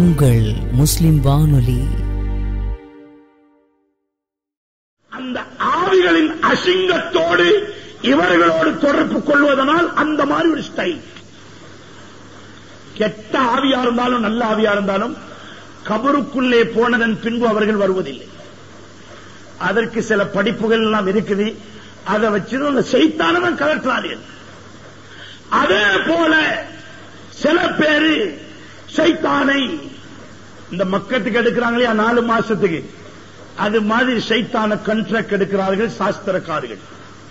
உங்கள் முஸ்லிம் வானொலி அந்த ஆவிகளின் அசிங்கத்தோடு இவர்களோடு தொடர்பு கொள்வதனால் அந்த மாதிரி ஒரு ஸ்டைல் கெட்ட ஆவியா இருந்தாலும் நல்ல ஆவியா இருந்தாலும் கபருக்குள்ளே போனதன் பின்பு அவர்கள் வருவதில்லை அதற்கு சில படிப்புகள் எல்லாம் இருக்குது அதை வச்சு அந்த செய்தானவன் கலற்றார்கள் அதே போல சில பேரு சைத்தானை இந்த மக்கத்துக்கு எடுக்கிறாங்களே நாலு மாசத்துக்கு அது மாதிரி சைத்தான கண்ட்ராக்ட் எடுக்கிறார்கள் சாஸ்திரக்காரர்கள்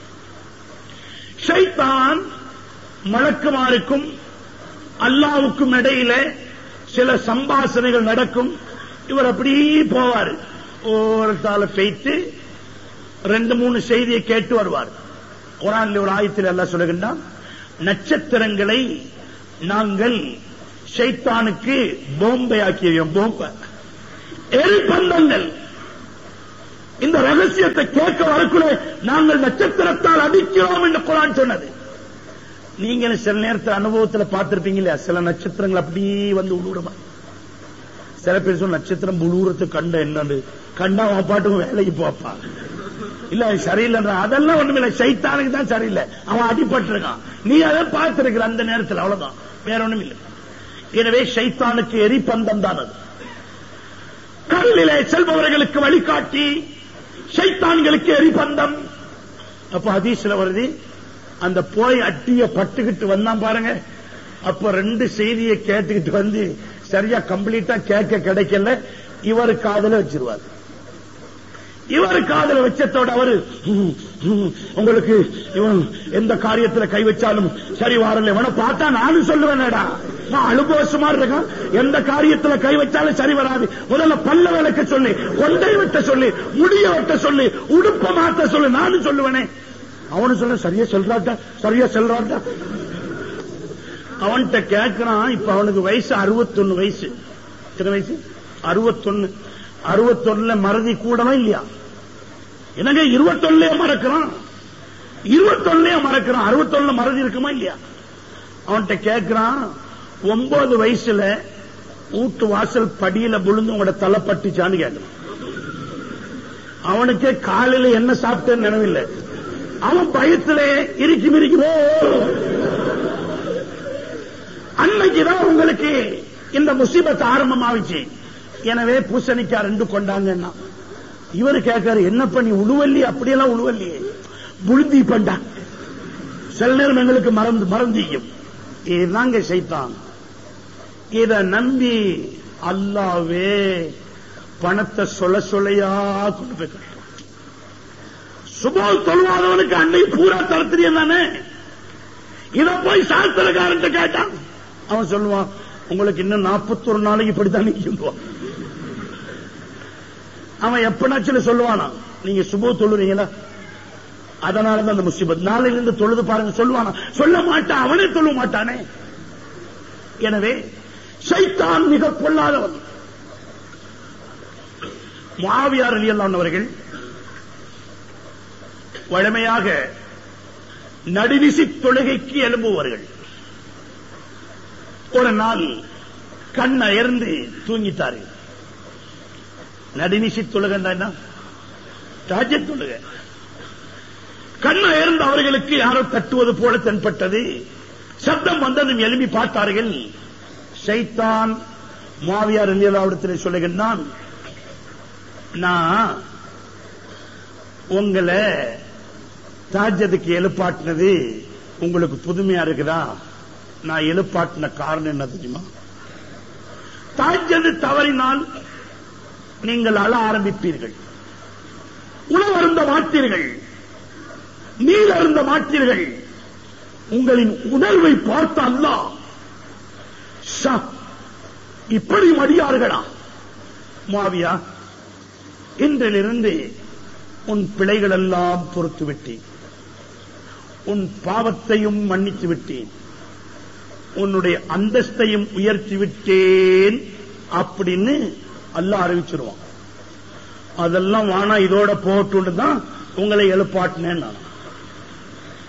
ஷைத்தான் மலக்குமாருக்கும் அல்லாவுக்கும் இடையில சில சம்பாஷணைகள் நடக்கும் இவர் அப்படி போவார் ஓரத்தால பெய்த்து ரெண்டு மூணு செய்தியை கேட்டு வருவார் குரான்ல ஒரு ஆயத்தில் எல்லாம் சொல்லுகின்றான் நட்சத்திரங்களை நாங்கள் ஷைத்தானுக்கு போம்பை ஆக்கியோம் போம்ப எரிபந்தங்கள் இந்த ரகசியத்தை கேட்க வரக்குள்ள நாங்கள் நட்சத்திரத்தால் அடிக்கிறோம் என்று குரான் சொன்னது நீங்க சில நேரத்தில் அனுபவத்தில் பார்த்திருப்பீங்க இல்லையா சில நட்சத்திரங்கள் அப்படியே வந்து உழுவுறமா சில பேர் சொல்ல நட்சத்திரம் உழுவுறது கண்ட என்னன்னு கண்டா அவன் பாட்டுக்கும் வேலைக்கு போப்பா இல்ல அது சரியில்லைன்ற அதெல்லாம் ஒண்ணுமில்லை சைத்தானுக்கு தான் சரியில்லை அவன் அடிபட்டிருக்கான் நீ அதை பார்த்திருக்கிற அந்த நேரத்தில் அவ்வளவுதான் வேற ஒண்ணும் இல்லை எனவே சைத்தானுக்கு எரிபந்தம் தான் அது கடலிலே செல்பவர்களுக்கு வழிகாட்டி சைத்தான்களுக்கு எரிபந்தம் அப்ப ஹதீஸ்ல வருது அந்த போய் அட்டிய பட்டுக்கிட்டு வந்தான் பாருங்க அப்ப ரெண்டு செய்தியை கேட்டுக்கிட்டு வந்து சரியா கம்ப்ளீட்டா கேட்க கிடைக்கல இவர் காதல வச்சிருவார் இவர் காதல வச்சதோட அவரு "ம், ம், உங்களுக்கு இவன் எந்த காரியத்துல கை வச்சாலும் சரி வாரல இவனை பார்த்தா நானும் சொல்லுவேனேடா நான் அனுபவசமா இருக்கான் எந்த காரியத்துல கை வச்சாலும் சரி வராது முதல்ல பல்ல விளக்க சொல்லி கொண்டை வெட்ட சொல்லி முடிய வெட்ட சொல்லி உடுப்ப மாத்த சொல்லி நானும் சொல்லுவேனே அவனு சொல்ல சரியா சொல்றாட்டா சரியா சொல்றாட்டா அவன்கிட்ட கேட்கிறான் இப்ப அவனுக்கு வயசு அறுபத்தொன்னு வயசு எத்தனை வயசு அறுபத்தொன்னு அறுபத்தொன்னுல மறதி கூடவா இல்லையா என்னங்க இருபத்தொன்னுலயே மறக்கிறான் இருபத்தொன்னுலயே மறக்கிறான் அறுபத்தொன்னுல மறதி இருக்குமா இல்லையா அவன்கிட்ட கேட்கிறான் ஒன்பது வயசுல வீட்டு வாசல் படியில விழுந்து உங்களோட தலை பட்டுச்சான்னு கேட்கிறான் அவனுக்கே காலையில என்ன சாப்பிட்டேன்னு நினைவில்லை அவன் பயத்துல இறுக்கி மிரிக்கிறோ அன்னைக்குதான் உங்களுக்கு இந்த முசீபத் ஆரம்பமாவிச்சு எனவே பூசணிக்காய் ரெண்டு கொண்டாங்கன்னா இவர் கேட்காரு என்ன பண்ணி உழுவல்லி அப்படியெல்லாம் உழுவல்லியே புழுந்தி பண்டா சில நேரம் எங்களுக்கு மறந்து மறந்தியும் இதுதாங்க சைத்தான் இத நம்பி அல்லாவே பணத்தை சொல்ல சொல்லையா கொண்டு போய் கட்டுறான். சுபோ தொழுவாதவனுக்கு அன்னை பூரா தரத்திரியம் தானே இத போய் சாஸ்திரக்காரன் கேட்டான் அவன் சொல்லுவான் உங்களுக்கு இன்னும் நாற்பத்தொரு நாளைக்கு இப்படித்தான் நிற்கும் அவன் எப்பனாச்சும் சொல்லுவானா நீங்க சுபோ தொழுறீங்களா அதனாலதான் அந்த முசிபத் நாளையிலிருந்து தொழுது பாருங்க சொல்லுவானா சொல்ல மாட்டான் அவனே சொல்ல மாட்டானே எனவே சைத்தான் மிக பொல்லாதவன் மாவியார் அலியல்லான் அவர்கள் வழமையாக நடுநிசி தொழுகைக்கு எழும்புவார்கள் ஒரு நாள் கண் அயர்ந்து தூங்கிட்டார்கள் நடுநிசி தொழுகண்டா என்ன ராஜ்ய தொழுக கண் அயர்ந்து அவர்களுக்கு யாரோ தட்டுவது போல தென்பட்டது சப்தம் வந்ததும் எழுப்பி பார்த்தார்கள் சைத்தான் மாவியார் அலியலாவிடத்தில் சொல்லுகின்றான் நான் உங்களை தாஜத்துக்கு எழுப்பாட்டினது உங்களுக்கு புதுமையா இருக்குதா நான் எழுப்பாட்டின காரணம் என்ன தெரியுமா தாஜது தவறினால் நீங்கள் அழ ஆரம்பிப்பீர்கள் உணவு அருந்த மாட்டீர்கள் நீர் அருந்த மாட்டீர்கள் உங்களின் உணர்வை பார்த்த அல்லாஹ் ஷா, இப்படி மடியார்களா மாவியா இன்றிலிருந்து உன் பிழைகள் எல்லாம் பொறுத்து விட்டேன் உன் பாவத்தையும் மன்னித்து விட்டேன் உன்னுடைய அந்தஸ்தையும் உயர்த்தி விட்டேன் அப்படின்னு அல்லாஹ் அறிவிச்சிருவான் அதெல்லாம் வானா இதோட போட்டு தான் உங்களை எழுப்பாட்டினேன் நான்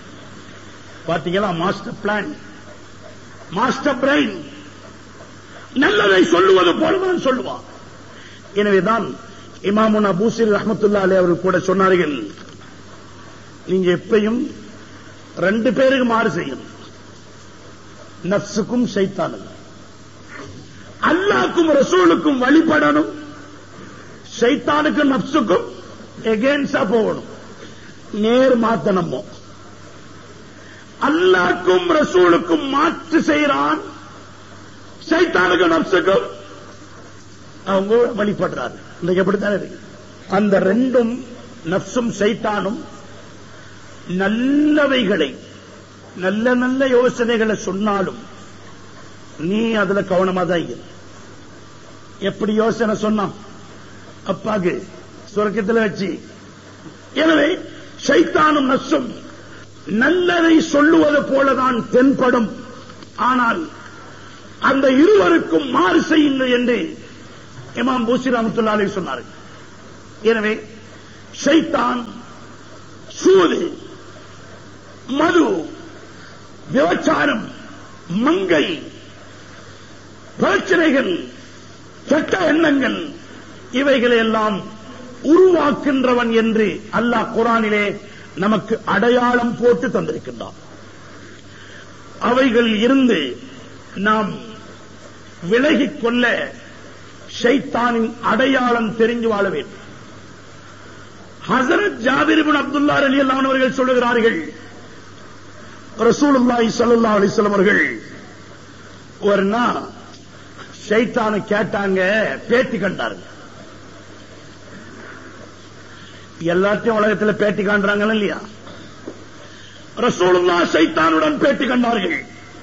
பாத்தீங்களா மாஸ்டர் பிளான் மாஸ்டர் பிரைன் நல்லதை சொல்லுவது போலதான் சொல்லுவான் எனவேதான் இமாமுனா பூசிர் ரஹமத்துல்லா அலி அவர்கள் கூட சொன்னார்கள் நீங்க எப்பயும் ரெண்டு பேருக்கு மாறு செய்யணும் நப்சுக்கும் சைத்தானுக்கும் அல்லாக்கும் ரசூலுக்கும் வழிபடணும் சைத்தானுக்கும் நப்சுக்கும் எகேன்ஸ்டா போகணும் நேர் மாத்தனமோ அல்லாக்கும் ரசூலுக்கும் மாற்று செய்யறான் சைத்தானுக்கும் நப்சுக்கும் அவங்க வழிபடுறாரு இன்னைக்கு எப்படித்தானே இருக்கு அந்த ரெண்டும் நப்சும் சைத்தானும் நல்லவைகளை நல்ல நல்ல யோசனைகளை சொன்னாலும் நீ அதுல கவனமா தான் இரு எப்படி யோசனை சொன்னான் அப்பாக்கு சுரக்கத்தில் வச்சு எனவே சைத்தானும் நசும் நல்லதை சொல்லுவது போலதான் தென்படும் ஆனால் அந்த இருவருக்கும் மாறு செய்யுங்கள் என்று இமாம் பூசி ரஹமத்துல்லாலே சொன்னார்கள் எனவே ஷைத்தான் சூது மது விபச்சாரம் மங்கை பிரச்சனைகள் கெட்ட எண்ணங்கள் இவைகளை எல்லாம் உருவாக்கின்றவன் என்று அல்லாஹ் குரானிலே நமக்கு அடையாளம் போட்டு தந்திருக்கின்றான் அவைகள் இருந்து நாம் விலகிக் கொள்ள ஷைத்தானின் அடையாளம் தெரிஞ்சு வாழ வேண்டும் ஹசரத் ஜாபிரிபின் அப்துல்லா அலி அல்லான் அவர்கள் சொல்லுகிறார்கள் ரசூலுல்லாஹி ஸல்லல்லாஹு அலைஹி வஸல்லம் அவர்கள் ஒரு நாள் ஷைத்தானை கேட்டாங்க பேட்டி கண்டாருங்க எல்லாத்தையும் உலகத்தில் பேட்டி காண்றாங்களா இல்லையா ரசூலுல்லா சைத்தானுடன் பேட்டி கண்டார்கள்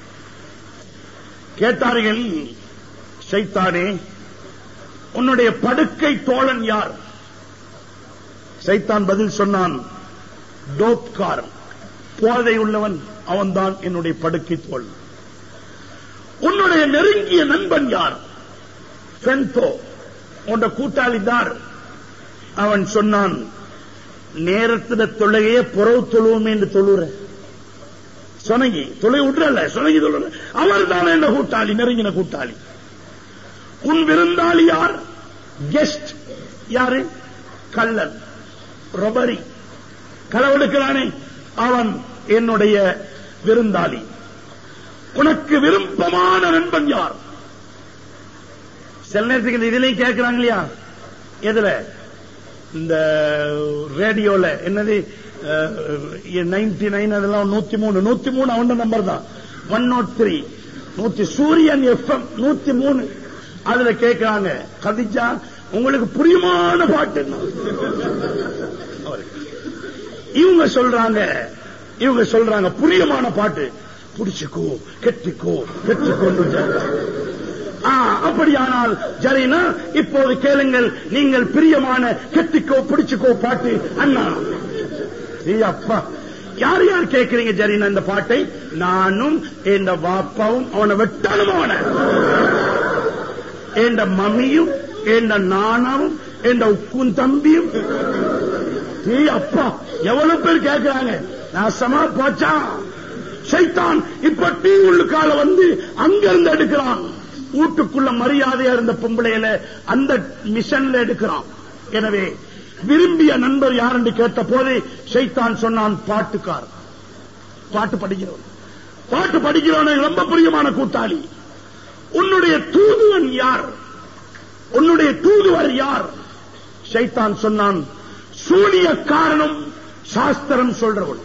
கேட்டார்கள் சைத்தானே உன்னுடைய படுக்கை தோழன் யார் சைத்தான் பதில் சொன்னான் டோப்காரன் போதை உள்ளவன் அவன்தான் என்னுடைய படுக்கை தோழன் உன்னுடைய நெருங்கிய நண்பன் யார் பென்தோ உன்ற கூட்டாளி தார் அவன் சொன்னான் நேரத்துல தொழுகையே புறவு தொழுவோம் என்று தொழுற சொனங்கி தொலை விட்டுறல சொனங்கி தொழுற அவர் தானே என்ன கூட்டாளி நெருங்கின கூட்டாளி உன் விருந்தாளி யார் கெஸ்ட் யாரு கள்ளன் ரொபரி களவெடுக்கிறானே அவன் என்னுடைய விருந்தாளி உனக்கு விருப்பமான நண்பன் யார் சில நேரத்துக்கு இந்த இதுலயும் கேட்கிறாங்க இல்லையா எதுல இந்த ரேடியோல என்னது நைன்டி நைன் அதெல்லாம் நூத்தி மூணு நூத்தி மூணு அவன் நம்பர் தான் ஒன் நாட் த்ரீ நூத்தி சூரியன் எஃப்எம் நூத்தி மூணு அதுல கேட்கிறாங்க கதிஜா உங்களுக்கு புரியுமான பாட்டு என்ன? இவங்க சொல்றாங்க இவங்க சொல்றாங்க புரியுமான பாட்டு புடிச்சுக்கோ கெட்டிக்கோ கெட்டிக்கோ ஆ, அப்படியானால் ஜரீனா இப்போது கேளுங்கள் நீங்கள் பிரியமான கெட்டிக்கோ பிடிச்சுக்கோ பாட்டு அண்ணா ஏய் அப்பா யார் யார் கேட்கிறீங்க ஜரீனா இந்த பாட்டை நானும் என் வாப்பாவும் அவனை வெட்டாலும் அவனை என் மம்மியும் என் நானாவும் என் உக்கும் தம்பியும் ஏய் அப்பா எவ்வளவு பேர் கேட்கிறாங்க நாசமா போச்சா சைத்தான் இப்ப டீ உள்ளுக்கால வந்து அங்கிருந்து எடுக்கிறான் வீட்டுக்குள்ள மரியாதையா இருந்த பொம்பளையில அந்த மிஷன்ல எடுக்கிறான் எனவே விரும்பிய நண்பர் யார் என்று கேட்ட போது சைத்தான் சொன்னான் பாட்டுக்கார் பாட்டு படிக்கிறவன் பாட்டு படிக்கிறவன் ரொம்ப பிரியமான கூட்டாளி உன்னுடைய தூதுவன் யார் உன்னுடைய தூதுவர் யார் சைத்தான் சொன்னான் சூனிய காரணம் சாஸ்திரம் சொல்றவன்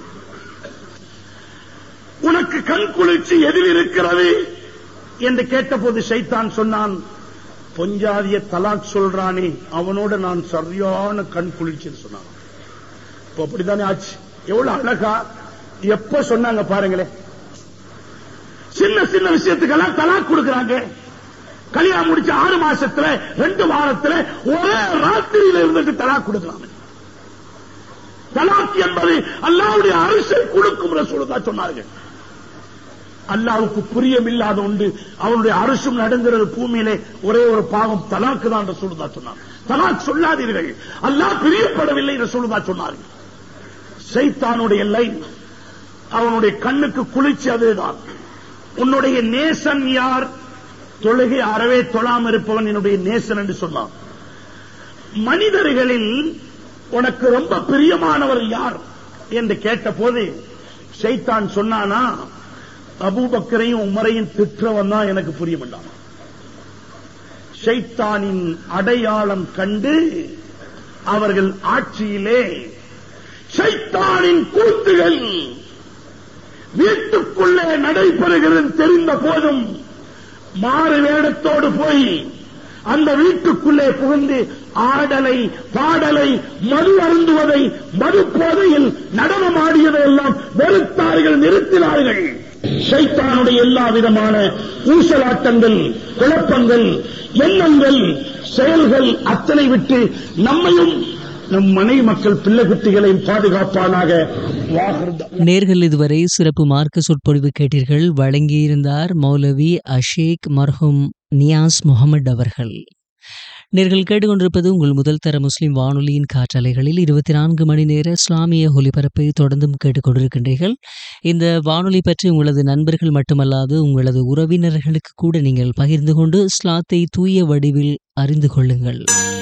உனக்கு கண் குளிர்ச்சி எதில் இருக்கிறது என்று கேட்டபோது சைத்தான் சொன்னான் பொஞ்சாதிய தலாக் சொல்றானே அவனோட நான் சரியான கண் குளிர்ச்சின்னு சொன்னான் இப்ப அப்படித்தானே ஆச்சு எவ்வளவு அழகா எப்ப சொன்னாங்க பாருங்களேன் சின்ன சின்ன விஷயத்துக்கெல்லாம் தலாக் கொடுக்கறாங்க கல்யாணம் முடிச்ச ஆறு மாசத்துல ரெண்டு வாரத்துல ஒரே ராத்திரியில இருந்துட்டு தலாக் கொடுக்கலாம் தலாக் என்பது அல்லாவுடைய அரசை கொடுக்கும் ரசூலுதா சொன்னார்கள் அல்லாவுக்கு புரியமில்லாத உண்டு அவனுடைய அரசும் நடந்துறது பூமியிலே ஒரே ஒரு பாவம் தலாக்கு தான் ரசூலுதா சொன்னார் தலாக் சொல்லாதீர்கள் அல்லாஹ் பிரியப்படவில்லை ரசூலுதா சொன்னார்கள் சைத்தானுடைய லைன் அவனுடைய கண்ணுக்கு குளிர்ச்சி அதுதான் உன்னுடைய நேசன் யார் தொழுகை அறவே தொழாம இருப்பவன் என்னுடைய நேசன் என்று சொன்னான் மனிதர்களில் உனக்கு ரொம்ப பிரியமானவர் யார் என்று கேட்டபோது ஷைத்தான் சொன்னானா அபூபக்கரையும் உமரையும் திற்றவன் தான் எனக்கு புரிய வேண்டாம் ஷைத்தானின் அடையாளம் கண்டு அவர்கள் ஆட்சியிலே ஷைத்தானின் கூத்துகள் வீட்டுக்குள்ளே நடைபெறுகிறது தெரிந்த போதும் மாறு வேடத்தோடு போய் அந்த வீட்டுக்குள்ளே புகுந்து ஆடலை பாடலை மது அருந்துவதை மது போதையில் நடனமாடியதை எல்லாம் வெறுத்தார்கள் நிறுத்தினார்கள் ஷைத்தானுடைய எல்லா விதமான ஊசலாட்டங்கள் குழப்பங்கள் எண்ணங்கள் செயல்கள் அத்தனை விட்டு நம்மையும் நம் மனை மக்கள் பிள்ளை குட்டிகளையும் பாதுகாப்பானாக வாகர்தா நேர்கள் இதுவரை சிறப்பு மார்க்க சொற்பொழிவு கேட்டீர்கள் வழங்கியிருந்தார் மௌலவி அஷேக் மர்ஹூம் நியாஸ் முகமது அவர்கள் நேர்கள் கேட்டுக்கொண்டிருப்பது உங்கள் முதல் தர முஸ்லிம் வானொலியின் காற்றலைகளில் இருபத்தி நான்கு மணி நேர இஸ்லாமிய ஒலிபரப்பை தொடர்ந்தும் கேட்டுக்கொண்டிருக்கின்றீர்கள் இந்த வானொலி பற்றி உங்களது நண்பர்கள் மட்டுமல்லாது உங்களது உறவினர்களுக்கு கூட நீங்கள் பகிர்ந்து கொண்டு இஸ்லாத்தை தூய வடிவில் அறிந்து கொள்ளுங்கள்